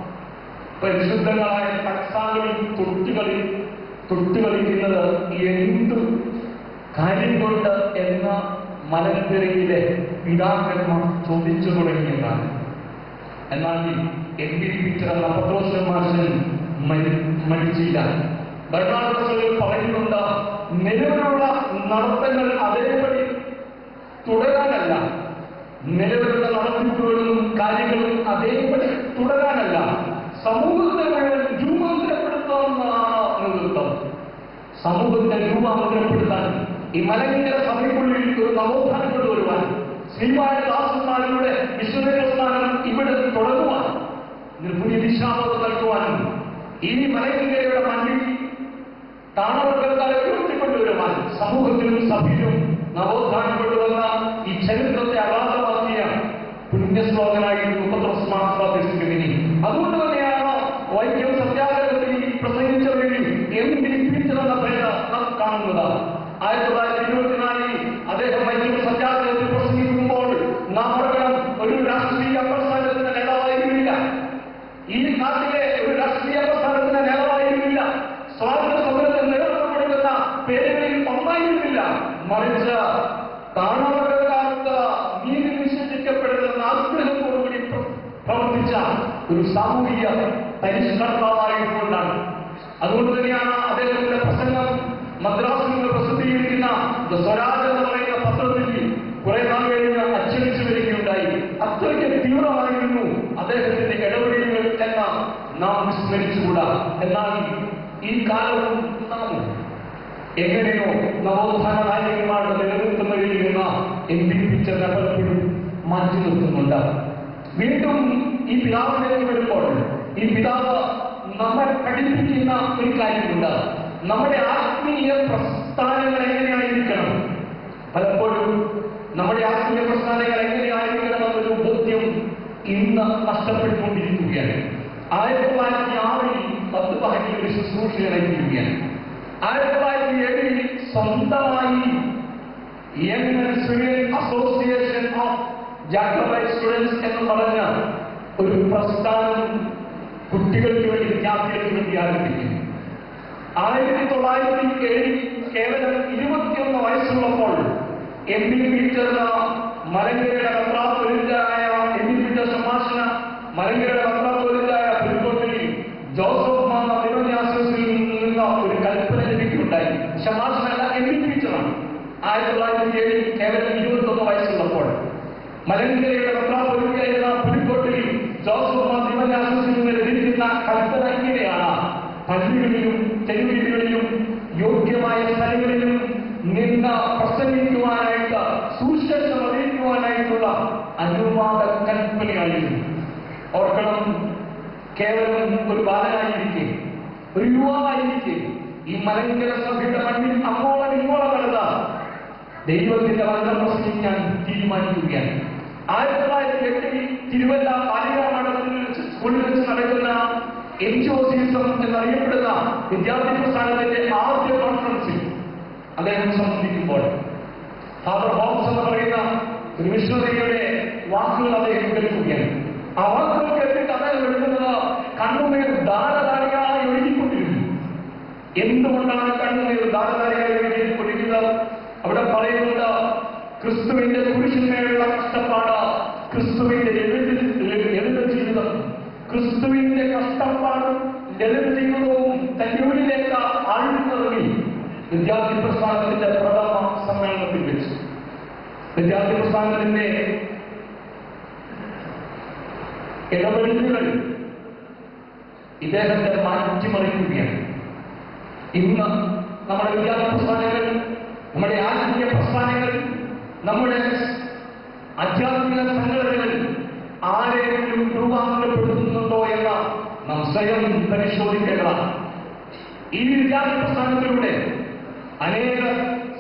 പരിശുദ്ധങ്ങളായ ടക്സാകളിൽ തൊട്ടുകളിൽ തൊട്ടുകളിക്കുന്നത് എന്ത് കാര്യം കൊണ്ട് എന്ന മലങ്കരയിലെ പിതാക്കന്മാർ ചോദിച്ചു തുടങ്ങിയതാണ് എന്നാൽ എം പി പീറ്റർ എന്ന പത്രോസ് മാഷൻ മരിച്ചില്ല ഭരണാധികാരികൾ പറയുന്നുണ്ട് നിലവിലുള്ള നടത്തങ്ങൾ അതേപടി തുടരാനല്ല നിലവിലുള്ള നടത്തിപ്പുകളും കാര്യങ്ങളും അതേപടി തുടരാനല്ല സമൂഹത്തെ മുഴുവൻ രൂപാന്തരപ്പെടുത്താമെന്നാണ് നേതൃത്വം സമൂഹത്തെ രൂപാന്തരപ്പെടുത്താൻ ഈ മലങ്കര സഭയ്ക്കുള്ളിൽ ഒരു നവോത്ഥാനം കൊണ്ടുവരുവാൻ ശ്രീമായ ദാസന്മാരുടെ വിശുദ്ധ പ്രസ്ഥാനം ഇവിടെ തുടങ്ങുവാൻ ഇതിന് പുതിയ ദിശാബോധം നൽകുവാനും ഈ മലങ്കരയുടെ മണ്ണിൽ താണവർഗക്കാരെ ഉയർത്തിക്കൊണ്ടുവരുവാൻ സമൂഹത്തിലും സഭയിലും നവോത്ഥാനം കൊണ്ടുവന്ന ഈ ചരിത്രത്തെ അഗാധമാക്കിയ പുണ്യശ്ലോകനായിരുന്നു പത്രോസ്മാസ്വാദിച്ചിരിക്കുന്നതിന് അതുകൊണ്ട് തന്നെയാണ് വൈക്കം സത്യാഗ്രഹത്തിൽ പ്രസംഗിച്ചവരിൽ എം ഡി പീറ്റർ എന്ന പേര് നാം കാണുന്നത് ആയിരത്തി തൊള്ളായിരത്തി ഇരുപത്തിനാലിൽ അദ്ദേഹം വൈക്കം സത്യാഗ്രഹത്തിൽ പ്രസംഗിക്കുമ്പോൾ നാം ഓർക്കണം ഒരു രാഷ്ട്രീയ പ്രസ്ഥാനത്തിന്റെ നേതാവായിരുന്നില്ല ഈ നാട്ടിലെ ഒരു രാഷ്ട്രീയ പ്രസ്ഥാനത്തിന്റെ നേതാവായിരുന്നില്ല സ്വാതന്ത്ര്യ സമരത്തിന് നേതൃത്വം കൊടുക്കുന്ന പേരുകളിൽ ഒന്നായിരുന്നില്ല മറിച്ച് താണവർഗക്കാർക്ക് നീതി നിഷേധിക്കപ്പെടുന്ന ആഗ്രഹത്തോടുകൂടി പ്ര- പ്രവർത്തിച്ച ഒരു സാമൂഹിക പരിഷ്കർത്താവായിട്ടുകൊണ്ടാണ് അതുകൊണ്ട് തന്നെയാണ് അദ്ദേഹത്തിന്റെ പ്രസംഗം മദ്രാസിൽ നിന്ന് പ്രസിദ്ധീകരിക്കുന്ന ദ സ്വരാജ് എന്ന് പറയുന്ന പത്രത്തിൽ കുറെ നാൾ കഴിഞ്ഞ് അച്ചടിച്ചു വരികയുണ്ടായി അത്രയ്ക്ക് തീവ്രമായിരുന്നു അദ്ദേഹത്തിന്റെ ഇടപെടലുകൾ എന്ന നാം വിസ്മരിച്ചുകൂടാ എന്നാൽ ഈ കാലവും നാം എങ്ങനെയോ നവോത്ഥാന നായകന്മാരുടെ നേതൃത്വങ്ങളിൽ നിന്ന് എന്തിപ്പിച്ചതിനെ പലപ്പോഴും മാറ്റി നിർത്തുന്നുണ്ട് വീണ്ടും ഈ പിതാവിലേക്ക് വരുമ്പോൾ ഈ പിതാവ് നമ്മെ പഠിപ്പിക്കുന്ന ഒരു കാര്യമുണ്ട് നമ്മുടെ ആത്മീയ പ്രസ്ഥാനങ്ങൾ എങ്ങനെയായിരിക്കണം പലപ്പോഴും നമ്മുടെ ആത്മീയ പ്രസ്ഥാനങ്ങൾ എങ്ങനെയായിരിക്കണം എന്നൊരു ബോധ്യം ഇന്ന് നഷ്ടപ്പെട്ടുകൊണ്ടിരിക്കുകയാണ് ആയിരത്തി തൊള്ളായിരത്തി ആറിൽ പത്ത് പതിനെട്ട് ഒരു ശുശ്രൂഷ ഇറങ്ങിയിരിക്കുകയാണ് ആയിരത്തി തൊള്ളായിരത്തി ഏഴിൽ സ്വന്തമായി young civil association of Jacobite students എന്ന് പറഞ്ഞ ഒരു പ്രസ്ഥാനം കുട്ടികൾക്ക് വേണ്ടി വിദ്യാർത്ഥികൾക്ക് വേണ്ടി ആരംഭിക്കുന്നു ആയിരത്തി തൊള്ളായിരത്തി ഏഴിൽ കേവലം ഇരുപത്തിയൊന്ന് വയസ്സുള്ളപ്പോൾ എം പി പീറ്ററിന് മലങ്കരയുടെ പത്രാത്തൊഴിലായ എം പി പീറ്റർ സമാശന മലങ്കരയുടെ പത്രാത്തൊഴിലായ പുൽക്കോട്ടിൽ ജോസഫ് മാമ തിരുവന്യാസത്തിൽ നിന്ന് ഒരു കൽപ്പന ലഭിക്കുകയുണ്ടായി ശമാശനല്ല എം പി പീറ്ററാണ് ആയിരത്തി തൊള്ളായിരത്തി ഏഴിൽ കേവലം ഇരുപത്തൊന്ന് വയസ്സുള്ളപ്പോൾ മലങ്കരയുടെ പത്രാത്തൊഴിലായിരുന്ന പുൽക്കോട്ടിൽ ജോസഫ് മാമ തിരുവന്യാസത്തിൽ നിന്ന് ലഭിക്കുന്ന കൽപ്പന ഇങ്ങനെയാണ് പള്ളികളിലും തെരുവീടുകളിലും യോഗ്യമായ സ്ഥലങ്ങളിലും നിന്ന് പ്രസംഗിക്കുവാനായിട്ട് സുശേഷം അറിയിക്കുവാനായിട്ടുള്ള അനുവാദ കൽപ്പനയായിരുന്നു ഓർക്കണം കേവലം ഒരു ബാലനായിരിക്കെ ഒരു യുവാവായിരിക്കെ ഈ മലങ്കര സഭയുടെ മണ്ണിൽ അങ്ങോളം ഇങ്ങോളം നടന്ന ദൈവത്തിന്റെ വചനം പ്രസംഗിക്കാൻ തീരുമാനിക്കുകയാണ് ആയിരത്തി തൊള്ളായിരത്തി എട്ടിൽ തിരുവല്ല ബാലികാ മഠത്തിൽ വെച്ച് സ്കൂളിൽ വെച്ച് നടക്കുന്ന എൻ ജി ഒ സീസം എന്നറിയപ്പെടുന്ന വിദ്യാർത്ഥി പ്രസ്ഥാനത്തിന്റെ ആദ്യ കോൺഫറൻസിൽ അദ്ദേഹം സംബന്ധിക്കുമ്പോൾ ഫാദർ ഹോംസ് എന്ന് പറയുന്ന ഒരു മിഷണറിയുടെ വാക്കുകൾ അദ്ദേഹം കേൾക്കുകയാണ് ആ വാക്കുകൾ കേട്ടിട്ട് അദ്ദേഹം എടുക്കുന്നത് കണ്ണുനീർ ധാരധാരയായി ഒഴുകിക്കൊണ്ടിരുന്നു എന്തുകൊണ്ടാണ് കണ്ണുനീർ ധാരധാരയായി ഒഴുകിക്കൊണ്ടിരുന്നത് അവിടെ പറയുന്നത് ക്രിസ്തുവിന്റെ കുരിശിന്മേലുള്ള കഷ്ടപ്പാട് ക്രിസ്തുവിന്റെ ലളിത ജീവിതം ക്രിസ്തുവിന്റെ കഷ്ടപ്പാടും ലളിത ജീവിതവും തന്റെ ഉള്ളിലേക്ക് ആഴ്ന്നിറങ്ങി വിദ്യാർത്ഥി പ്രസ്ഥാനത്തിന്റെ പ്രഥമ സമ്മേളനത്തിൽ വെച്ചു വിദ്യാർത്ഥി പ്രസ്ഥാനത്തിന്റെ ഇടപെടലുകൾ ഇദ്ദേഹത്തെ മാറ്റിമറിക്കുകയാണ് ഇന്ന് നമ്മുടെ വിദ്യാർത്ഥി പ്രസ്ഥാനങ്ങൾ നമ്മുടെ ആത്മീയ പ്രസ്ഥാനങ്ങൾ നമ്മുടെ ആധ്യാത്മിക സംഘടനകൾ ആരെങ്കിലും രൂപാന്തരപ്പെടുത്തുന്നുണ്ടോ എന്ന നാം സ്വയം പരിശോധിക്കേണ്ടതാണ് ഈ വിദ്യാർത്ഥി പ്രസ്ഥാനത്തിലൂടെ അനേക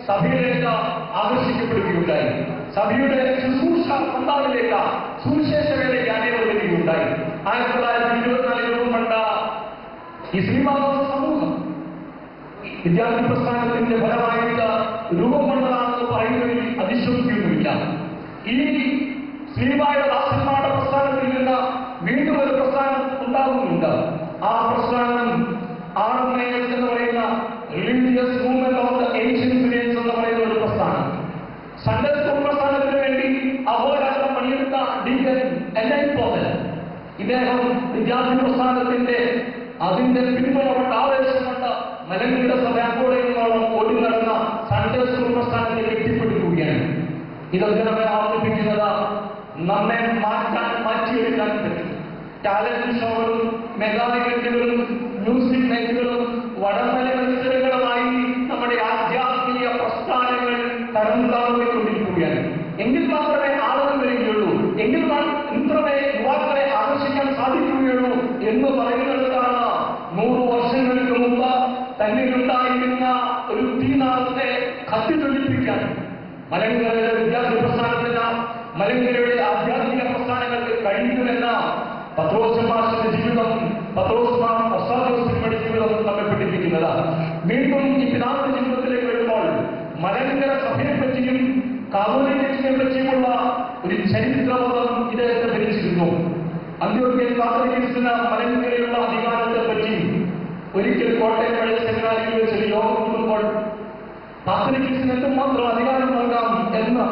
സഭയിലേക്ക് ആകർഷിക്കപ്പെടുകയുണ്ടായി സഭയുടെ ശുശ്രൂഷ പന്താവിലേക്ക് സുവിശേഷ വേലയ്ക്ക് അനേകം വരികയുണ്ടായി ആയിരത്തി തൊള്ളായിരത്തി ഇരുപത്തിനാലിൽ രൂപം കൊണ്ട ഈ ശ്രീമാത സമൂഹം വിദ്യാർത്ഥി പ്രസ്ഥാനത്തിന്റെ ഫലമായിട്ട് രൂപം കൊണ്ടതാണെന്ന് പറയുന്നതിൽ അതിശോക്തിയൊന്നുമില്ല ഈ ശ്രീമായുടെ ദാസന്മാരുടെ പ്രസ്ഥാനത്തിൽ നിന്ന് വീണ്ടും ഒരു പ്രസ്ഥാനം ഉണ്ടാകുന്നുണ്ട് ആ പ്രസ്ഥാനം ആർ എം എസ് എന്ന് പറയുന്ന religious movement of the Asian ഫിലിയൻസ് എന്ന് പറയുന്ന ഒരു പ്രസ്ഥാനം സൺഡേ സ്കൂൾ പ്രസ്ഥാനത്തിന് വേണ്ടി അഹോരാത്രം പണിയെടുത്ത ഡീകൻ എൻ ഐ പോകൽ ഇദ്ദേഹം വിദ്യാർത്ഥി പ്രസ്ഥാനത്തിന്റെ അതിന്റെ പിന്തുണപ്പെട്ട ആവേശം കൊണ്ട് മലങ്കയുടെ സഭയാക്കോടെയോളം ഓടി നടന്ന സൺഡേ സ്കൂൾ പ്രസ്ഥാനത്തെ കെട്ടിപ്പിടിക്കുകയാണ് ഇതൊക്കെ നമ്മെ ആവർത്തിപ്പിക്കുന്നത് നമ്മെ മാറ്റാൻ മാറ്റിയെടുക്കാൻ പറ്റും ടാലന്റ് ഷോകളും മെഗാ ഇവന്റുകളും മ്യൂസിക് നൈറ്റുകളും വടംവലി മത്സരങ്ങളുമായി നമ്മുടെ ആധ്യാത്മിക പ്രസ്ഥാനങ്ങൾ തരം താഴ്ന്നിക്കൊണ്ടിരിക്കുകയാണ് എങ്കിൽ മാത്രമേ ആളുകൾ വരികയുള്ളൂ എങ്കിൽ മാത്രമേ യുവാക്കളെ ആകർഷിക്കാൻ സാധിക്കുകയുള്ളൂ എന്ന് പറയുന്നിടത്താണ് നൂറ് വർഷങ്ങൾക്ക് മുമ്പ് തന്നിലുണ്ടായിരുന്ന ഒരു തീനാളത്തെ കത്തിത്തൊലിപ്പിക്കാൻ മലങ്കരയുടെ വിദ്യാർത്ഥി പ്രസ്ഥാനത്തിന് മലങ്കരയുടെ ആധ്യാത്മിക പ്രസ്ഥാനങ്ങൾക്ക് കഴിയുമെന്ന പത്രോസ് മാഷിന്റെ ജീവിതം പത്രോസ് ഒസാദോസിന്റെ ജീവിതം നമ്മെ പഠിപ്പിക്കുന്നത് വീണ്ടും ഈ പിതാവിന്റെ ജീവിതത്തിലേക്ക് വരുമ്പോൾ മലങ്കര സഭയെ പറ്റിയും കാതോലിക്കറ്റിനെ പറ്റിയുമുള്ള ഒരു ചരിത്രബോധം ഇദ്ദേഹത്തെ ധരിച്ചിരുന്നു അന്ത്യോഗ്യൻ കാതോലിക്കസിന് മലങ്കരയുള്ള അധികാരത്തെ പറ്റി ഒരിക്കൽ കോട്ടയം പഴയ സെമിനാരിയിൽ വെച്ചൊരു യോഗം കൂടുമ്പോൾ കാത്തലിക്സിന് എന്തുമാത്രം അധികാരം നൽകാം എന്ന്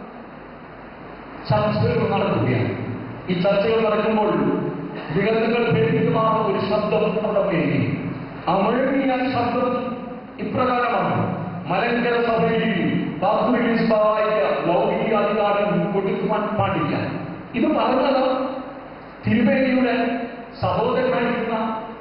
ചർച്ചകൾ നടക്കുകയാണ് ഈ ചർച്ചകൾ നടക്കുമ്പോൾ വികസനങ്ങൾ പേടിക്കുമാർ ഒരു ശബ്ദം അവിടെ പേരി ആ മുഴങ്ങിയ ശബ്ദം ഇപ്രകാരമാണ് മലങ്കര സഭയിൽ പാത്തുരീസ്ബായ ലൗകിക അധികാരം കൊടുക്കുവാൻ പാടില്ല ഇത് പറഞ്ഞത് തിരുവേദിയുടെ സഹോദരനായിരുന്ന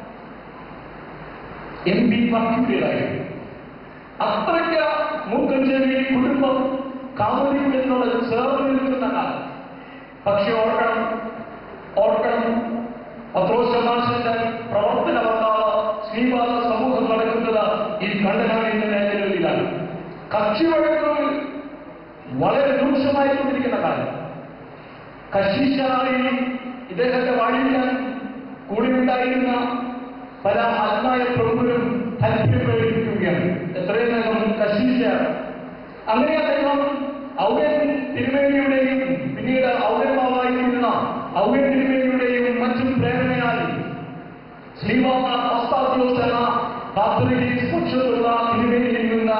എം പി വർക്കിയുടേതായിരുന്നു അത്രയ്ക്ക് മൂക്കഞ്ചേരി കുടുംബം കാവലിക്കുന്നോട് ചേർന്ന് നിൽക്കുന്ന കാലം പക്ഷെ ഓർക്കണം ഓർക്കണം പത്രോശമാശന്റെ പ്രവർത്തന വന്നാണ് ശ്രീവാദ സമൂഹം നടക്കുന്നത് ഈ കണ്ടനാടിന്റെ മേഖലയിലാണ് കക്ഷി വഴക്കുകൾ വളരെ രൂക്ഷമായിക്കൊണ്ടിരിക്കുന്ന കാലം കശീശായി ഇദ്ദേഹത്തെ വാഴിക്കാൻ കൂടെയുണ്ടായിരുന്ന പല ആത്മായ പ്രമുഖരും താല്പര്യം പ്രകടിപ്പിക്കുകയാണ് എത്രയും നേരം കശീശ അങ്ങനെ അദ്ദേഹം ഔഗൻ തിരുമേനിയുടെയും പിന്നീട് ഔഗന്മാവായിരുന്ന ഔഗൻ തിരുമേനിയുടെയും മറ്റും പ്രേരണയാൽ ശ്രീമാമ അസ്താദ്യോസ് എന്ന കാത്തലിക് പക്ഷത്തുള്ള തിരുമേനിയിൽ നിന്ന്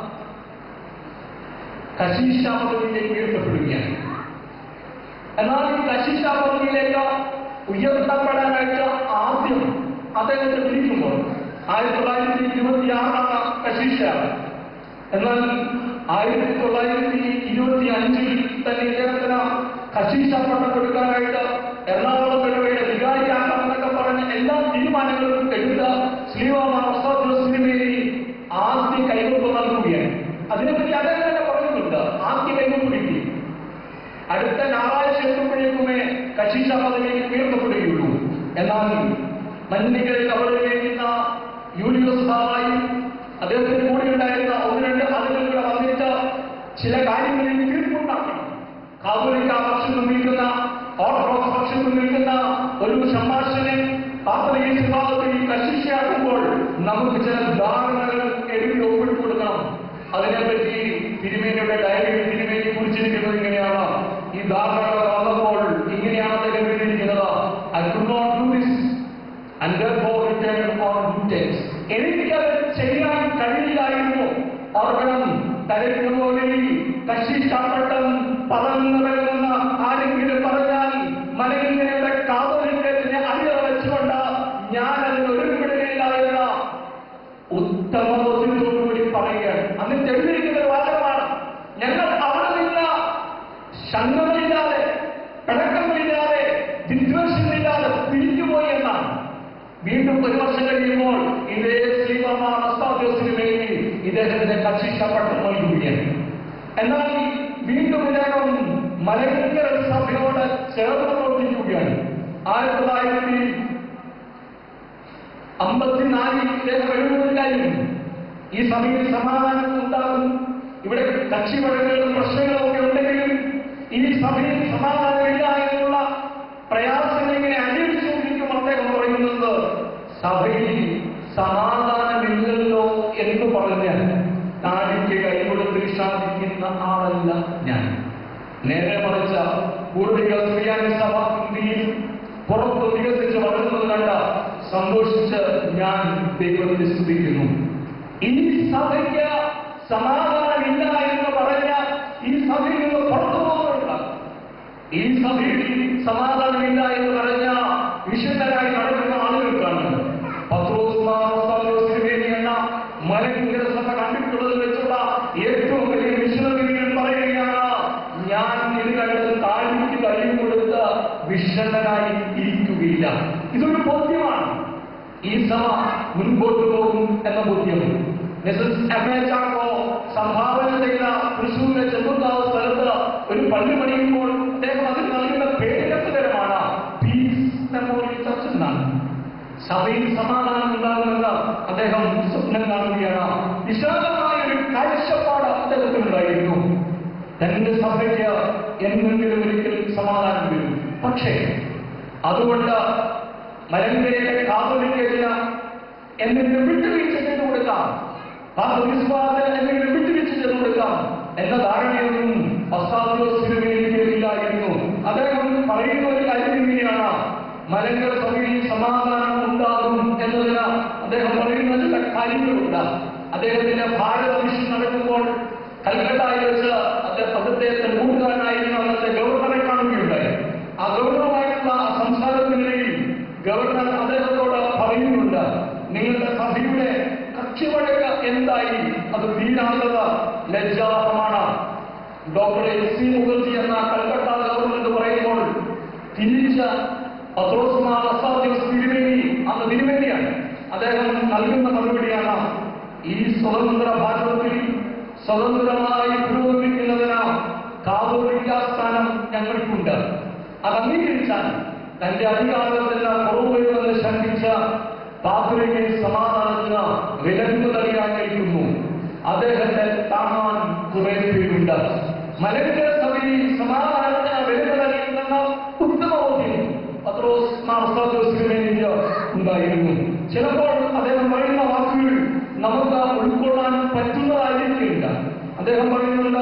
കശീശ പദവിയിലേക്ക് ഉയർത്തപ്പെടുകയാണ് എന്നാൽ ഈ കശീശ പദവിയിലേക്ക് ഉയർത്തപ്പെടാനായിട്ട് ആദ്യം അദ്ദേഹത്തെ വിളിക്കുമ്പോൾ ആയിരത്തി തൊള്ളായിരത്തി ഇരുപത്തി ആറാണ് കശീശ എന്നാൽ ആയിരത്തി തൊള്ളായിരത്തി ഇരുപത്തി അഞ്ചിൽ തന്നെ ഇദ്ദേഹത്തിന് കശീശ പട്ടം കൊടുക്കാനായിട്ട് എറണാകുളം പെരുവയുടെ വികാരിയാക്കാമെന്നൊക്കെ പറഞ്ഞ എല്ലാ തീരുമാനങ്ങളും എടുത്ത് ശ്രീവാമി ആദ്യ കൈവപ്പ് നൽകുകയാണ് അതിനെപ്പറ്റി അദ്ദേഹം തന്നെ പറയുന്നുണ്ട് ആദ്യ കൈവപ്പ് കിട്ടി അടുത്ത ഞായറാഴ്ച എത്തുമ്പോഴേക്കുമേ കശീശ പദവിയിൽ ഉയർത്തപ്പെടുകയുള്ളൂ എന്നാൽ മഞ്ഞികളിൽ അവിടെ വേണ്ടുന്ന യൂണിവേഴ്സ് ബാബായി അദ്ദേഹത്തിന് കൂടെ ഉണ്ടായിരുന്ന ഒന്ന് രണ്ട് ആളുകളുടെ വന്നിട്ട് ചില കാര്യങ്ങളിൽ തീർപ്പുണ്ടാക്കണം കാതോലിക്ക പക്ഷത്ത് നിൽക്കുന്ന ഓർത്തഡോക്സ് പക്ഷത്ത് നിൽക്കുന്ന ഒരു സംഭാഷണനെ കാതോലിക വിഭാഗത്തിൽ കശിശയാക്കുമ്പോൾ നമുക്ക് ചില ധാരണകൾ എഴുതി ഒപ്പിട്ട് കൊടുക്കണം അതിനെപ്പറ്റി തിരുമേനിയുടെ ഡയറിയിൽ തിരുമേനി കുറിച്ചിരിക്കുന്നത് ഇങ്ങനെയാണ് ഈ ധാരണകൾ വന്നപ്പോൾ ഇങ്ങനെയാണ് അദ്ദേഹം എഴുതിയിരിക്കുന്നത് I could not do this and therefore return on good days. എനിക്കത് ചെയ്യാൻ കഴിയില്ലായിരുന്നു ഓർക്കണം തലക്കുമോളിൽ കശിഷ്ടപ്പെട്ടം പതന്നിറങ്ങുന്ന ആരെങ്കിലും പറഞ്ഞാൽ മലയിങ്ങനെയുടെ കാതോലിക്കത്തിന് അടിയറ വെച്ചുകൊണ്ട് ഞാൻ അതിന് ഒരുമിടുകയില്ല എന്ന ഉത്തമ ബോധ്യത്തോടുകൂടി പറയുകയാണ് അന്ന് തെളിഞ്ഞിരിക്കുന്ന ഒരു വാചകമാണ് ഞങ്ങൾ അവിടെ നിന്ന് ശങ്കങ്ങളില്ലാതെ പിണക്കങ്ങളില്ലാതെ വിദ്വേഷങ്ങളില്ലാതെ പിരിഞ്ഞുപോയി എന്നാണ് വീണ്ടും ഒരു വർഷം കഴിയുമ്പോൾ ഇതേ ശ്രീമാസ്താദ്യോസിന് വേണ്ടി ഇദ്ദേഹത്തിന്റെ കക്ഷിഷ്ടപ്പെട്ടം നൽകുകയാണ് എന്നാൽ വീണ്ടും ഇദ്ദേഹം മലങ്കര സഭയോട് ചേർന്ന് പ്രവർത്തിക്കുകയാണ് ആയിരത്തി തൊള്ളായിരത്തി അമ്പത്തിനാലിൽ ഇദ്ദേഹം എഴുപതിലായിരുന്നു ഈ സഭയിൽ സമാധാനം ഉണ്ടാകും ഇവിടെ കക്ഷി വഴക്കുകളും പ്രശ്നങ്ങളും ഒക്കെ ഉണ്ടെങ്കിലും ഈ സഭയിൽ സമാധാനമില്ല എന്നുള്ള പ്രയാസങ്ങൾ ഇങ്ങനെ അന്വേഷിച്ചുകൊണ്ടിരിക്കും അദ്ദേഹം പറയുന്നത് സഭയിൽ സമാധാനമില്ലല്ലോ എന്ന് പറഞ്ഞ് നാടിക്ക് കൈകൊടുത്ത് വിഷാദിക്കുന്ന ആളല്ല ഞാൻ നേരെ മറിച്ച പൂർവിക സ്ത്രീയാനി സഭ ഇന്ത്യയിൽ പുറത്ത് വികസിച്ച് വളരുന്നത് കണ്ട സന്തോഷിച്ച് ഞാൻ ദൈവത്തെ സ്തുതിക്കുന്നു ഈ സഭയ്ക്ക് സമാധാനമില്ല എന്ന് പറഞ്ഞ ഈ സഭയിൽ നിന്ന് പുറത്തു പോകുന്നുണ്ട് ഈ സഭയിൽ സമാധാനമില്ല എന്ന് പറഞ്ഞ വിശുദ്ധരായി നടക്കുന്ന ആളുകൾക്കാണ് പത്രോസ് മാമോസാലോസിന് വേണ്ടി എന്ന മലങ്കര സഭ കണ്ടിട്ടുള്ളത് വെച്ചുള്ള ഏറ്റവും വലിയ വിശുദ്ധഗതികൾ പറയുകയാണ് ഞാൻ ഇത് കണ്ട് താഴ്ചയ്ക്ക് കഴിയും കൊടുത്ത് വിഷണ്ണനായി ഇരിക്കുകയില്ല ഇതൊരു ബോധ്യമാണ് ഈ സഭ മുൻപോട്ട് പോകും എന്ന ബോധ്യം മിസസ് എം എ ചാക്കോ സംഭാവന ചെയ്ത തൃശ്ശൂരിലെ ചെമ്പുത്താവ് സ്ഥലത്ത് ഒരു പള്ളി പണിയുമ്പോൾ അദ്ദേഹം അതിന് നൽകുന്ന പേരത്തുകരമാണ് പീസ് മെമ്മോറിയൽ ചർച്ച് എന്നാണ് സഭയിൽ സമാധാനം ഉണ്ടാകുമെന്ന് അദ്ദേഹം സ്വപ്നം കാണുകയാണ് വിശാലമായ ഒരു കാഴ്ചപ്പാട് അദ്ദേഹത്തിനുണ്ടായിരുന്നു തന്റെ സഭയ്ക്ക് എന്തെങ്കിലും ഒരിക്കൽ സമാധാനം വരും പക്ഷേ അതുകൊണ്ട് മലങ്കരയിലെ കാതോലിക്കത്തിന് എന്തെങ്കിലും വിട്ടുവീഴ്ച ചെയ്തു കൊടുക്കാം വിശ്വാസത്തിന് എന്തെങ്കിലും വിട്ടുവീഴ്ച ചെയ്തു കൊടുക്കാം എന്ന ധാരണയൊന്നും ഇല്ലായിരുന്നു അദ്ദേഹം പറയുന്ന ഒരു കാര്യം ഇങ്ങനെയാണ് മലങ്കര സഭയിൽ സമാധാനം ഉണ്ടാകും എന്നതിന് അദ്ദേഹം പറയുന്ന ചില കാര്യങ്ങളുണ്ട് അദ്ദേഹത്തിന്റെ ഭാരത മിഷൻ നടക്കുമ്പോൾ കൽക്കട്ടയിൽ വെച്ച് അദ്ദേഹം അവിടുത്തെ തെരഞ്ഞെടുക്കാനായിരുന്ന അന്നത്തെ ഗവർണറെ കാണുകയുണ്ടായി ആ ഗവർണറുമായിട്ടുള്ള സംസാരത്തിനിടയിൽ ഗവർണർ അദ്ദേഹത്തോട് പറയുന്നുണ്ട് നിങ്ങളുടെ സഭയുടെ കക്ഷിവഴക്ക് എന്തായി അത് തീരാത്തത് ലജ്ജാപമാണ് ഡോക്ടർ എസ് സി മുഖർജി എന്ന കൽക്കട്ട ഗവർണർ പറയുമ്പോൾ തിരിച്ച പത്രോസ്മാർ അസാദ്യോസ് തിരുവേണ്ടി അന്ന് തിരുവേണ്ടിയാണ് അദ്ദേഹം നൽകുന്ന മറുപടിയാണ് ഈ സ്വതന്ത്ര ഭാരതത്തിൽ സ്വതന്ത്രമായി പുരോഗമിക്കുന്നതിന് കാതോലിക്ക സ്ഥാനം ഞങ്ങൾക്കുണ്ട് അത് അംഗീകരിച്ചാൽ തന്റെ അധികാരത്തിന് കുറവ് വരുമെന്ന് ശങ്കിച്ച പാത്രികെ സമാധാനത്തിന് വിലങ്ങു തടിയാൻ കഴിക്കുന്നു അദ്ദേഹത്തെ താങ്ങാൻ കുറെ പേരുണ്ട് മലങ്കര സഭയിൽ സമാധാനത്തിന് വിലങ്ങു തടിയുന്ന ഉത്തമ ബോധ്യം പത്രോസ് മാർസാദോസിന് വേണ്ടി ഉണ്ടായിരുന്നു ചിലപ്പോൾ അദ്ദേഹം പറയുന്ന വാക്കുകൾ നമുക്ക് ഉൾക്കൊള്ളാൻ പറ്റുന്നതായിരിക്കില്ല അദ്ദേഹം പറയുന്നുണ്ട്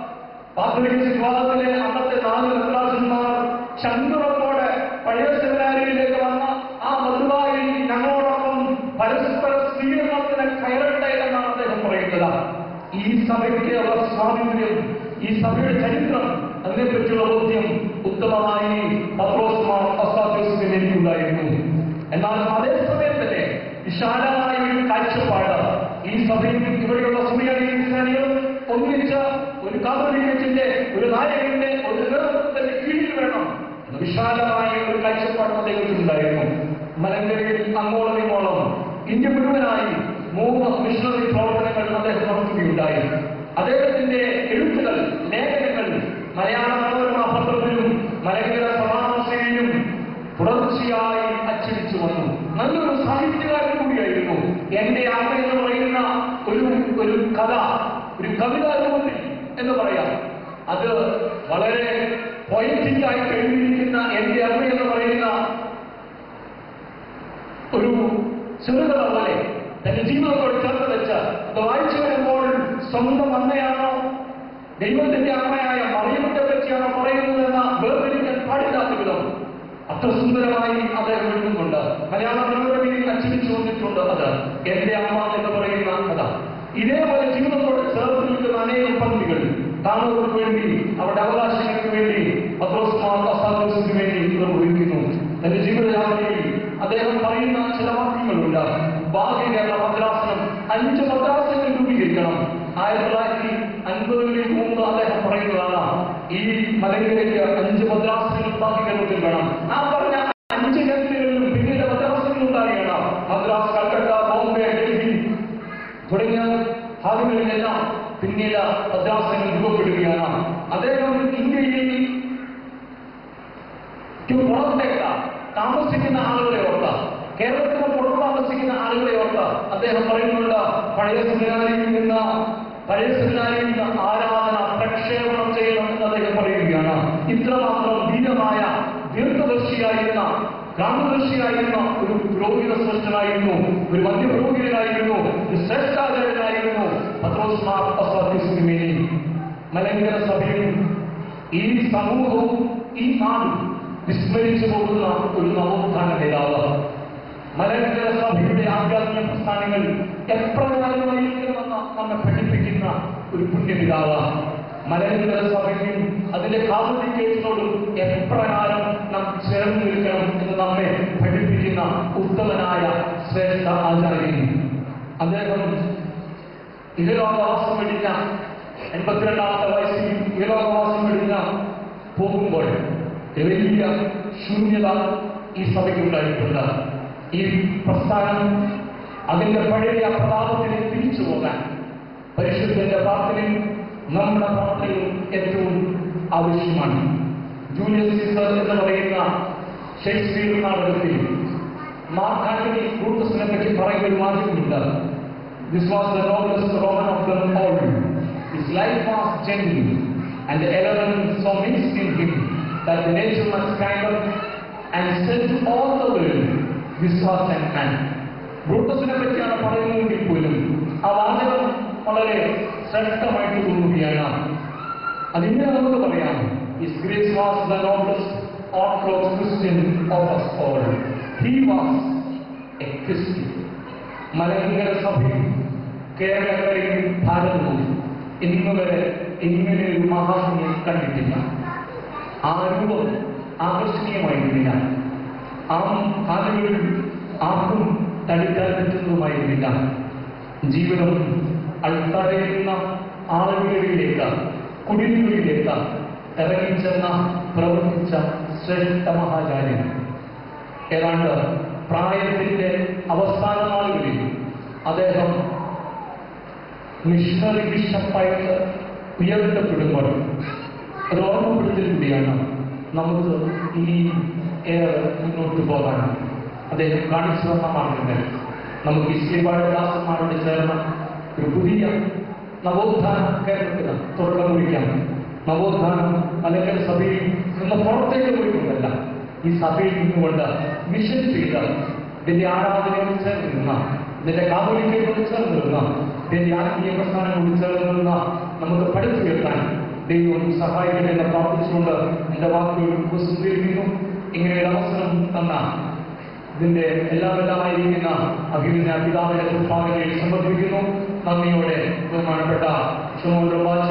പാത്രിക വിഭാഗത്തിലെ അന്നത്തെ നാല് മെത്രാസന്മാർ ചന്ദ്രത്തോടെ പഴയ സെമിനാരിയിലേക്ക് വന്ന ആ മധുവായി ഞങ്ങളോടൊപ്പം പരസ്പര സ്വീകരണത്തിന് കയറട്ടെ എന്നാണ് അദ്ദേഹം പറയുന്നത് ഈ സഭയ്ക്ക് അവർ സ്വാതന്ത്ര്യം ഈ സഭയുടെ ചരിത്രം അതിനെപ്പറ്റിയുള്ള ബോധ്യം ഉത്തമമായി പത്രോസ്മാർ അസാദ്യോസിന് എനിക്കുണ്ടായിരുന്നു എന്നാൽ അതേസമയം തന്നെ വിശാലമായ ഒരു കാഴ്ചപ്പാട് ഈ സഭയിൽ ഇവിടെയുള്ള സുറിയാനികളും ഒന്നിച്ച ഒരു കാതോലിക്കത്തിന്റെ ഒരു നായകന്റെ ഒരു നേതൃത്വത്തിന്റെ കീഴിൽ വേണം എന്ന വിശാലമായ ഒരു കാഴ്ചപ്പാട് അദ്ദേഹത്തിനുണ്ടായിരുന്നു മലങ്കരയിൽ അങ്ങോളം ഇങ്ങോളം ഇന്ത്യ മുഴുവനായി മൂന്ന് മിഷണറി പ്രവർത്തനങ്ങൾ അദ്ദേഹം നടത്തുകയുണ്ടായി അദ്ദേഹത്തിന്റെ എഴുത്തുകൾ ലേഖനങ്ങൾ മലയാള മനോരമ പത്രത്തിലും മലങ്കര സമാധാനസേനയിലും തുടർച്ചയായി അച്ചടിച്ചു വന്നു നല്ലൊരു സാഹിത്യകാരൻ കൂടിയായിരുന്നു എന്റെ അമ്മ എന്ന് പറയുന്ന ഒരു ഒരു കഥ ഒരു കവിത രൂപത്തിൽ എന്ന് പറയാം അത് വളരെ പൊയറ്റിക്കായി കഴിഞ്ഞിരിക്കുന്ന എന്റെ അമ്മ എന്ന് പറയുന്ന ഒരു ചെറുകഥ പോലെ തന്റെ ജീവിതത്തോട് ചേർത്ത് വെച്ച് അത് വായിച്ചു വരുമ്പോൾ സ്വന്തം അമ്മയാണോ ദൈവത്തിന്റെ അമ്മയായ മറിയത്തെ പറ്റിയാണോ പറയുന്നതെന്ന വേർതിരിക്കാൻ പാടില്ലാത്ത വിധം അത്ര സുന്ദരമായി അദ്ദേഹം എഴുതുന്നുണ്ട് മലയാള മനോരമയിൽ അച്ചടിച്ചു വന്നിട്ടുണ്ട് അത് എന്റെ അമ്മ എന്ന് പറയുന്ന കഥ ഇതേപോലെ ജീവിതത്തോട് ചേർത്ത് നിൽക്കുന്ന അനേകം പങ്ക്തികൾ താങ്കൾക്ക് വേണ്ടി അവരുടെ അവകാശങ്ങൾക്ക് വേണ്ടി പത്രോസ്മാർ അസാദോസിന് വേണ്ടി നിർവഹിക്കുന്നു തന്റെ ജീവിതയാത്രയിൽ അദ്ദേഹം പറയുന്ന ചില വാക്യങ്ങളുണ്ട് ഭാഗ്യ കേരള ഭദ്രാസനം അഞ്ച് ഭദ്രാസനങ്ങൾ രൂപീകരിക്കണം ആയിരത്തി തൊള്ളായിരത്തി അൻപതുകളിൽ മുമ്പ് അദ്ദേഹം പറയുന്നതാണ് ഈ മലങ്കരയ്ക്ക് അഞ്ച് ഭദ്രാസനങ്ങൾ ഭാഗ്യ കേരളത്തിൽ വേണം ആ പറഞ്ഞ അഞ്ച് കേന്ദ്രങ്ങളിലും പിന്നീട് ഭദ്രാസനങ്ങൾ ഉണ്ടാകുകയാണ് മദ്രാസ് കൽക്കട്ട ബോംബെ ഡൽഹി തുടങ്ങിയ ഭാഗങ്ങളിലെല്ലാം പിന്നീട് ഭദ്രാസനങ്ങൾ രൂപപ്പെടുകയാണ് അദ്ദേഹം ഇന്ത്യയിൽ പുറത്തേക്ക് താമസിക്കുന്ന ആളുകളെ ഓർത്ത് കേരളത്തിന് പുറത്ത് താമസിക്കുന്ന ആളുകളെ ഓർത്ത് അദ്ദേഹം പറയുന്നുണ്ട് പഴയ സെമിനാരിയിൽ നിന്ന് പഴയ സെമിനാരിയിൽ ആരാധന പ്രക്ഷേപണം ചെയ്യണം എന്ന് അദ്ദേഹം പറയുകയാണ് ഇത്രമാത്രം ധീരമായ ദീർഘദർശിയായിരുന്ന ഗാന്ധദർശിയായിരുന്ന ഒരു പുരോഹിത ശ്രേഷ്ഠനായിരുന്നു ഒരു വന്യപുരോഹിതനായിരുന്നു ഒരു ശ്രേഷ്ഠാചാര്യനായിരുന്നു പത്രോസ് മാർ അസ്വാദിസുമേനി മലങ്കര സഭയും ഈ സമൂഹവും ഈ നാടും വിസ്മരിച്ചു പോകുന്ന ഒരു നവോത്ഥാന നേതാവ് മലങ്കര സഭയുടെ ആധ്യാത്മിക പ്രസ്ഥാനങ്ങൾ എപ്രകാരമായിരിക്കണമെന്ന് നമ്മെ പഠിപ്പിക്കുന്ന ഒരു പുണ്യപിതാവ് മലങ്കര സഭയ്ക്കും അതിന്റെ കാതലിക്കേറ്റിനോടും എപ്രകാരം നാം ചേർന്ന് നിൽക്കണം എന്ന് നമ്മെ പഠിപ്പിക്കുന്ന ഉത്തമനായ ശ്രേഷ്ഠ ആചാര്യൻ അദ്ദേഹം ഇഹലോകവാസം വെടിഞ്ഞ എൺപത്തിരണ്ടാമത്തെ വയസ്സിൽ ഇഹലോകവാസം വെടിഞ്ഞ പോകുമ്പോൾ ഒരു വലിയ ശൂന്യത ഈ സഭയ്ക്കുണ്ടായിട്ടുണ്ട് ഈ പ്രസ്ഥാനം അതിന്റെ പഴയ പ്രതാപത്തിലേക്ക് തിരിച്ചു പോകാൻ പരിശുദ്ധന്റെ പ്രാർത്ഥനയും നമ്മുടെ പ്രാർത്ഥനയും ഏറ്റവും ആവശ്യമാണ് ജൂലിയസ് സീസർ എന്ന് പറയുന്ന ഷേക്സ്പിയർ നാടകത്തിൽ മാർക്ക് ആന്റണി ബ്രൂട്ടസിനെ പറ്റി പറയുന്ന ഒരു വാചകമുണ്ട് This was the noblest Roman of them all. His life was genuine, and the element so mixed in him that the nature must stand up and say to all the world, this was an man. ബ്രൂട്ടസിനെ പറ്റിയാണ് പറയുന്നതെങ്കിൽ പോലും ആ വാചകം വളരെ ശ്രേഷ്ഠമായിട്ട് തോന്നുകയാണ് അതിങ്ങനെ നമുക്ക് പറയാം His grace was the noblest Orthodox Christian of us all. He was a Christian. Malankara സഭയും കേരളക്കരയും ഭാരതവും ഇന്ന് വരെ ഇങ്ങനെ ഒരു മഹാത്മ്യം കണ്ടിട്ടില്ല ആ രൂപം ആകർഷണീയമായിരുന്നില്ല ആ കാലുകളിൽ ആർക്കും തടുക്കാൻ പറ്റുന്നതുമായിരുന്നില്ല ജീവിതം അൾത്തറയുന്ന ആളുകളിലേക്ക് കുടിലുകളിലേക്ക് ഇറങ്ങിച്ചെന്ന പ്രവർത്തിച്ച ശ്രേഷ്ഠ മഹാചാര്യൻ ഏതാണ്ട് പ്രായത്തിന്റെ അവസാന നാളുകളിൽ അദ്ദേഹം മിഷണറി ബിഷപ്പായിട്ട് ഉയർത്തപ്പെടുമ്പോൾ ഒരു ഓർമ്മപ്പെടുത്തൽ കൂടിയാണ് നമുക്ക് ഇനി ഏറെ മുന്നോട്ട് പോകാൻ അദ്ദേഹം കാണിച്ചു തന്ന മാർഗങ്ങൾ നമുക്ക് ഇസ്ലിബായുടെ ദാസന്മാരോട് ചേർന്ന് ഒരു പുതിയ നവോത്ഥാനം കേരളത്തിന് തുടക്കം കുറിക്കാം നവോത്ഥാനം അല്ലെങ്കിൽ സഭയിൽ നിന്ന് പുറത്തേക്ക് പോയിട്ടുണ്ടല്ല ഈ സഭയിൽ നിന്നുകൊണ്ട് മിഷൻ ചെയ്ത് ഇതിന്റെ ആരാധനയോട് ചേർന്ന് നിന്ന ഇതിന്റെ കാതോലിക്കയോട് ചേർന്ന് നിന്ന ഇതിന്റെ ആത്മീയ പ്രസ്ഥാനങ്ങളോട് ചേർന്ന് നിന്ന നമുക്ക് പഠിച്ചുയർത്താൻ ദൈവം സഹായിക്കണമെന്ന് പ്രാർത്ഥിച്ചുകൊണ്ട് എന്റെ വാക്കുകൾ ഉപസംഹരിക്കുന്നു ഇങ്ങനെ ഒരു അവസരം തന്ന ഇതിന്റെ എല്ലാമെല്ലാമായിരിക്കുന്ന അഭിനന്ദ പിതാവിന്റെ പ്രസ്താവനയിൽ സമർപ്പിക്കുന്നു നന്ദിയോടെ ബഹുമാനപ്പെട്ട ഷുമോൻ റോബാച്ച